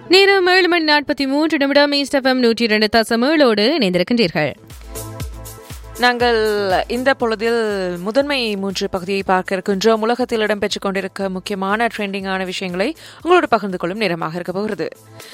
நேரம் ஏழு மணி நாற்பத்தி மூன்று நிமிடம் ஈஸ்டஃபம் நூற்றி இரண்டு தசமேளோடு இணைந்திருக்கின்றீர்கள் நாங்கள் இந்த பொழுதில் முதன்மை மூன்று பகுதியை பார்க்க இருக்கின்றோம் உலகத்தில் இடம்பெற்றுக் கொண்டிருக்க முக்கியமான ட்ரெண்டிங்கான விஷயங்களை உங்களோடு பகிர்ந்து கொள்ளும் நேரமாக இருக்க போகிறது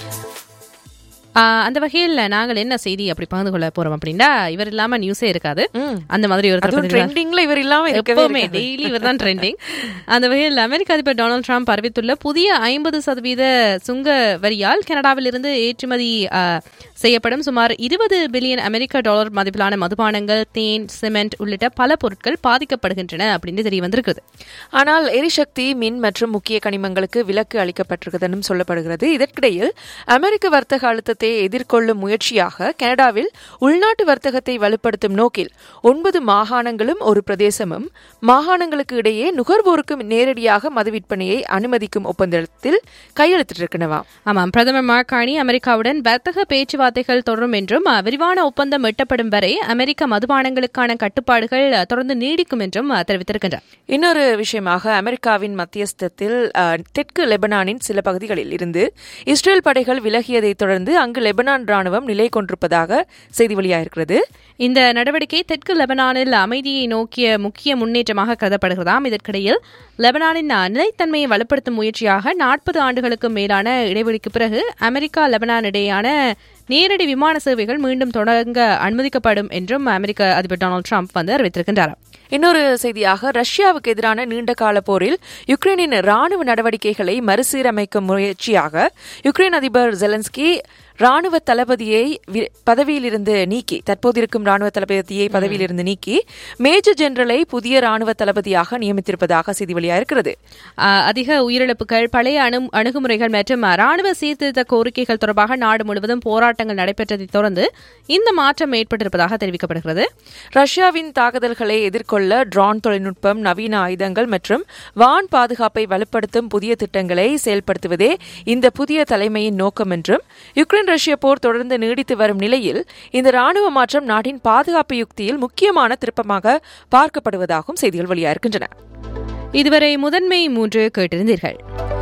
ஆஹ், அந்த வகையில் நாங்கள் என்ன செய்தி அப்படி பகிர்ந்து கொள்ள போறோம் அப்படின்னா இவர் இல்லாம நியூஸே இருக்காது அந்த மாதிரி ஒரு அதுவும் ட்ரெண்டிங்ல இவர் இல்லாம இருக்கவே எப்பவுமே இருக்காது. டெய்லி இவர் தான் ட்ரெண்டிங் அந்த வகையில் அமெரிக்க அதிபர் டொனால்டு ட்ரம்ப் அறிவித்துள்ள புதிய ஐம்பது சதவீத சுங்க வரியால் கனடாவிலிருந்து ஏற்றுமதி ஆ, செய்யப்படும் சுமார் இருபது பில்லியன் அமெரிக்க டாலர் மதிப்பிலான மதுபானங்கள் தேன் சிமெண்ட் உள்ளிட்ட பல பொருட்கள் பாதிக்கப்படுகின்றன அப்படின்னு தெரிய வந்திருக்கிறது ஆனால் எரிசக்தி மின் மற்றும் முக்கிய கனிமங்களுக்கு விலக்கு அளிக்கப்பட்டிருக்கிறதுன்னு சொல்லப்படுகிறது இதற்கிடையில் அமெரிக்க வர்த்தக அழுத்தத்தை எதிர்கொள்ளும் முயற்சியாக கனடாவில் உள்நாட்டு வர்த்தகத்தை வலுப்படுத்தும் நோக்கில் ஒன்பது மாகாணங்களும் ஒரு பிரதேசமும் மாகாணங்களுக்கு இடையே நுகர்வோருக்கு நேரடியாக மது விற்பனையை அனுமதிக்கும் ஒப்பந்தத்தில் கையெழுத்திட்டிருக்கிறனவாம் ஆமாம் பிரதமர் மார்கானி அமெரிக்காவுடன் வர்த்தக பேச்சுவார்த்தைகள் தொடரும் என்றும் அ, விரிவான ஒப்பந்தம் எட்டப்படும் வரை அமெரிக்க மதுபானங்களுக்கான கட்டுப்பாடுகள் அ, தொடர்ந்து நீடிக்கும் என்றும் அ, தெரிவித்திருக்கின்றார் இன்னொரு விஷயமாக அமெரிக்காவின் மத்தியஸ்தத்தில் அஹ், தெற்கு லெபனானின் சில பகுதிகளில் இருந்து இஸ்ரேல் படைகள் விலகியதைத் தொடர்ந்து அங்கு லெபனான் ராணுவம் நிலை கொண்டிருப்பதாக செய்தி வெளியாயிருக்கிறது இந்த நடவடிக்கை தெற்கு லெபனானில் அமைதியை நோக்கிய முக்கிய முன்னேற்றமாக கருதப்படுகிறதாம் இதற்கிடையில் லெபனானின் நிலைத்தன்மையை வலுப்படுத்தும் முயற்சியாக நாற்பது ஆண்டுகளுக்கு மேலான இடைவெளிக்கு பிறகு அமெரிக்கா லெபனான் இடையேயான நேரடி விமான சேவைகள் மீண்டும் தொடங்க அனுமதிக்கப்படும் என்றும் அமெரிக்க அதிபர் டொனால்டு ட்ரம்ப் வந்து அறிவித்திருக்கின்றார் இன்னொரு செய்தியாக ரஷ்யாவுக்கு எதிரான நீண்டகால போரில் யுக்ரைனின் ராணுவ நடவடிக்கைகளை மறுசீரமைக்கும் முயற்சியாக யுக்ரைன் அதிபர் ஜெலன்ஸ்கி ராணுவ தளபதியை வி- பதவியிலிருந்து நீக்கி தற்போது இருக்கும் ராணுவ தளபதியை பதவியிலிருந்து நீக்கி மேஜர் ஜெனரலை புதிய ராணுவ தளபதியாக நியமித்திருப்பதாக செய்தி வெளியாயிருக்கிறது ஆ, அதிக உயிரிழப்புகள் பழைய அணு அணுகுமுறைகள் மற்றும் ராணுவ சீர்திருத்த கோரிக்கைகள் தொடர்பாக நாடு முழுவதும் போராட்டங்கள் நடைபெற்றதைத் தொடர்ந்து இந்த மாற்றம் ஏற்பட்டிருப்பதாக தெரிவிக்கப்படுகிறது ரஷ்யாவின் தாக்குதல்களை எதிர்கொள்ள ட்ரோன் தொழில்நுட்பம் நவீன ஆயுதங்கள் மற்றும் வான் பாதுகாப்பை வலுப்படுத்தும் புதிய திட்டங்களை செயல்படுத்துவதே இந்த புதிய தலைமையின் நோக்கம் என்றும் யுக்ரைன் ரஷ்ய போர் தொடர்ந்து நீடித்து வரும் நிலையில் இந்த ராணுவ மாற்றம் நாட்டின் பாதுகாப்பு யுக்தியில் முக்கியமான திருப்பமாக பார்க்கப்படுவதாகவும் செய்திகள் வெளியாகின்றன இதுவரை முதன்மை மூன்று கேட்டிருந்தீர்கள்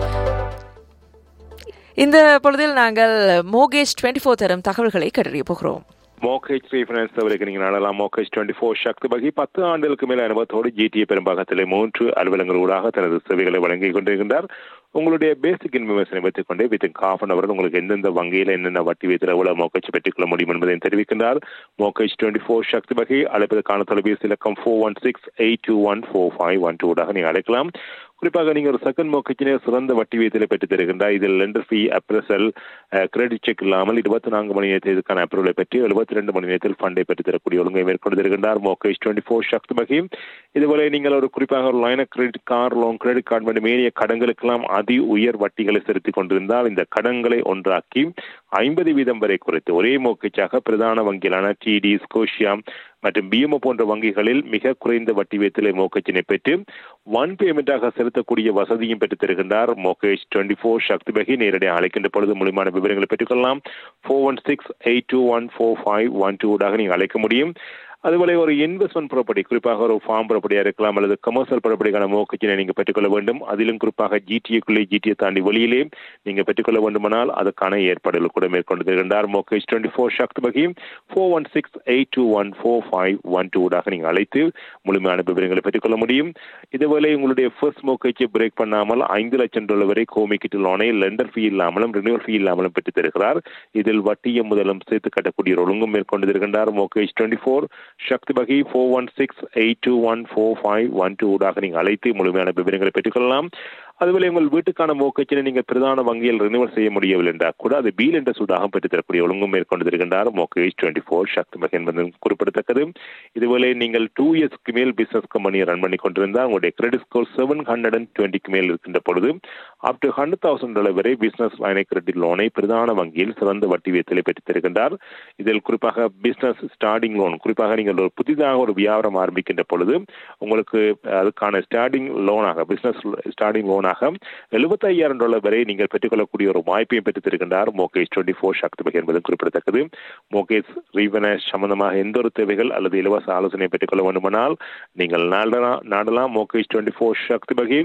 இந்த பொழுதில் நாங்கள் மோகேஷ் டுவெண்ட்டி ஃபோர் தரும் தகவல்களை கண்டறிய போகிறோம் மோகேஜ் ரீஃபைனான்ஸ் தவிர்க்க நீங்கள் நாடலாம் மோகேஜ் டுவெண்ட்டி ஃபோர் சக்தி வகை பத்து ஆண்டுகளுக்கு மேல் அனுபவத்தோடு ஜிடிஏ பெரும்பாகத்திலே மூன்று அலுவலங்களூடாக தனது சேவைகளை வழங்கிக் கொண்டிருக்கின்றார் உங்களுடைய பேசிக் இன்ஃபர்மேஷனை வைத்துக் கொண்டே வித்தின் காஃப் அன் அவர் உங்களுக்கு எந்தெந்த வங்கியில் என்னென்ன வட்டி வைத்து எவ்வளவு மோகேஜ் பெற்றுக்கொள்ள முடியும் என்பதை தெரிவிக்கின்றார் மோகேஜ் டுவெண்ட்டி ஃபோர் சக்தி வகை அழைப்பதற்கான தொலைபேசி இலக்கம் four one six eight two one four five one டூடாக நீங்கள் அழைக்கலாம் குறிப்பாக நீங்கள் ஒரு செகண்ட் மோக்கச்சினே சிறந்த வட்டி வீதத்தில் பெற்றுத் தருகின்றார் இதில் lender fee appraisal credit check இல்லாமல் இருபத்தி நான்கு மணி நேரத்திற்கான அப்ரூவலை பெற்று எழுபத்தி ரெண்டு மணி நேரத்தில் ஃபண்டை பெற்றுத் தரக்கூடிய ஒழுங்கை மேற்கொண்டு தருகின்றார் மோகேஷ் டுவெண்ட்டி ஃபோர் சக்தி வகையும் இதுபோல நீங்கள் ஒரு குறிப்பாக ஒரு line credit car loan credit card மற்றும் மேலிய கடன்களுக்கெல்லாம் அதி உயர் வட்டிகளை செலுத்திக் கொண்டிருந்தால் இந்த கடன்களை ஒன்றாக்கி ஐம்பது வீதம் வரை குறைத்து ஒரே மோக்கச்சாக பிரதான வங்கிகளான டிடி ஸ்கோஷியா மற்றும் பிஎம்ஓ போன்ற வங்கிகளில் மிக குறைந்த வட்டி வீதத்திலே மோக்கச்சினை பெற்று ஒன் பேமெண்டாக செலுத்தக்கூடிய வசதியும் பெற்றுத் தருகின்றார் மோகேஷ் டுவெண்ட்டி ஃபோர் சக்தி வகை நேரடியாக அழைக்கின்ற பொழுது முழுமையான விவரங்களை பெற்றுக்கொள்ளலாம் four one six eight two one four five one டூடாக நீங்கள் அழைக்க முடியும் அதுபோல ஒரு இன்வெஸ்ட்மெண்ட் ப்ராப்பர்ட்டி குறிப்பாக ஒரு ஃபார்ம் ப்ராப்பர்ட்டியாக இருக்கலாம் அல்லது கமர்ஷியல் ப்ராப்பர்ட்டிக்கான மோக்கச்சினை நீங்கள் பெற்றுக்கொள்ள வேண்டும் அதிலும் குறிப்பாக ஜிடிஏக்குள்ளே ஜிடிஏ தாண்டி வெளியிலே நீங்கள் பெற்றுக்கொள்ள வேண்டுமானால் அதுக்கான ஏற்பாடுகள் கூட மேற்கொண்டு தருகின்றார் மோகேஷ் டுவெண்ட்டி ஃபோர் சக்தி வகை four one six eight two one four five one டூடாக நீங்கள் அழைத்து முழுமையான விவரங்களை பெற்றுக்கொள்ள முடியும் இதுபோல உங்களுடைய ஃபர்ஸ்ட் மோக்கேஜை பிரேக் பண்ணாமல் ஐந்து லட்சம் டாலர் வரை கோமிக்கிட்டு லோனை லெண்டர் ஃபீ இல்லாமலும் ரினியூவல் ஃபீ இல்லாமலும் பெற்றுத் தருகிறார் இதில் வட்டியும் முதலும் சேர்த்து கட்டக்கூடிய ஒரு ஒழுங்கும் மேற்கொண்டு தருகின்றார் மோகேஷ் டுவெண்ட்டி ஃபோர் சக்தி பகி four one six eight two one four five one two ஊடாக நீங்கள் அழைத்து முழுமையான விவரங்களை பெற்றுக்கொள்ளலாம் அதுபோல உங்கள் வீட்டுக்கான மோக்கச்சினை நீங்கள் பிரதான வங்கியில் ரினிவல் செய்ய முடியவில்லை என்றால் கூட அது பீல் என்ற சூடாக பெற்றுத் தரக்கூடிய ஒழுங்கும் மேற்கொண்டு தருகின்றார் மோக்கேஜ் டுவெண்ட்டி ஃபோர் சக்தி பகை என்பது குறிப்பிடத்தக்கது இதுபோல நீங்கள் டூ இயர்ஸ்க்கு மேல் பிசினஸ் கம்பெனியை ரன் பண்ணி கொண்டிருந்தால் உங்களுடைய credit score seven hundred and டுவெண்ட்டிக்கு மேல் இருக்கின்ற பொழுது up to hundred thousand dollar வரை பிசினஸ் லைனை கிரெடிட் லோனை பிரதான வங்கியில் சிறந்த வட்டி வீதத்தில் பெற்றுத் தருகின்றார் இதில் குறிப்பாக பிசினஸ் ஸ்டார்டிங் லோன் குறிப்பாக நீங்கள் ஒரு புதிதாக ஒரு வியாபாரம் ஆரம்பிக்கின்ற பொழுது உங்களுக்கு அதுக்கான ஸ்டார்டிங் லோனாக பிசினஸ் ஸ்டார்டிங் லோனாக எழுபத்தையாயிரம் டாலர் வரை நீங்கள் பெற்றுக்கொள்ளக்கூடிய ஒரு வாய்ப்பையும் பெற்றுத் தருகின்றார் மோகேஷ் டுவெண்ட்டி ஃபோர் சக்தி பகை என்பது குறிப்பிடத்தக்கது மோகேஷ் ரீஃபைனான்ஸ் சம்பந்தமாக எந்த ஒரு தேவைகள் அல்லது இலவச ஆலோசனை பெற்றுக்கொள்ள வேண்டுமானால் நீங்கள் நாடலாம் நாடலாம் மோகேஷ் டுவெண்ட்டி ஃபோர் சக்தி பகை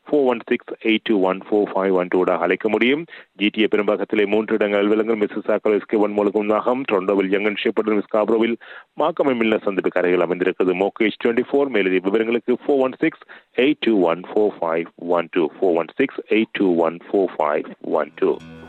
four one six eight two one four five one டூடாக அழைக்க முடியும் ஜிடிஏ பெரும்பாக்கத்திலே மூன்று இடங்கள் அலுவலகங்கள் மிஸ்ஸஸ் ஆக்கல் எஸ்கே ஒன் மூலகம் நாகம் டொண்டோவில் யங்கன் ஷேப்பர்டன் மிஸ்காப்ரோவில் மாக்கம் மில்ல சந்திப்பு கரைகள் அமைந்திருக்கிறது மோகேஷ் டுவெண்ட்டி ஃபோர் மேலதிக விவரங்களுக்கு four one six eight two one four five one two four one six eight two one four five one two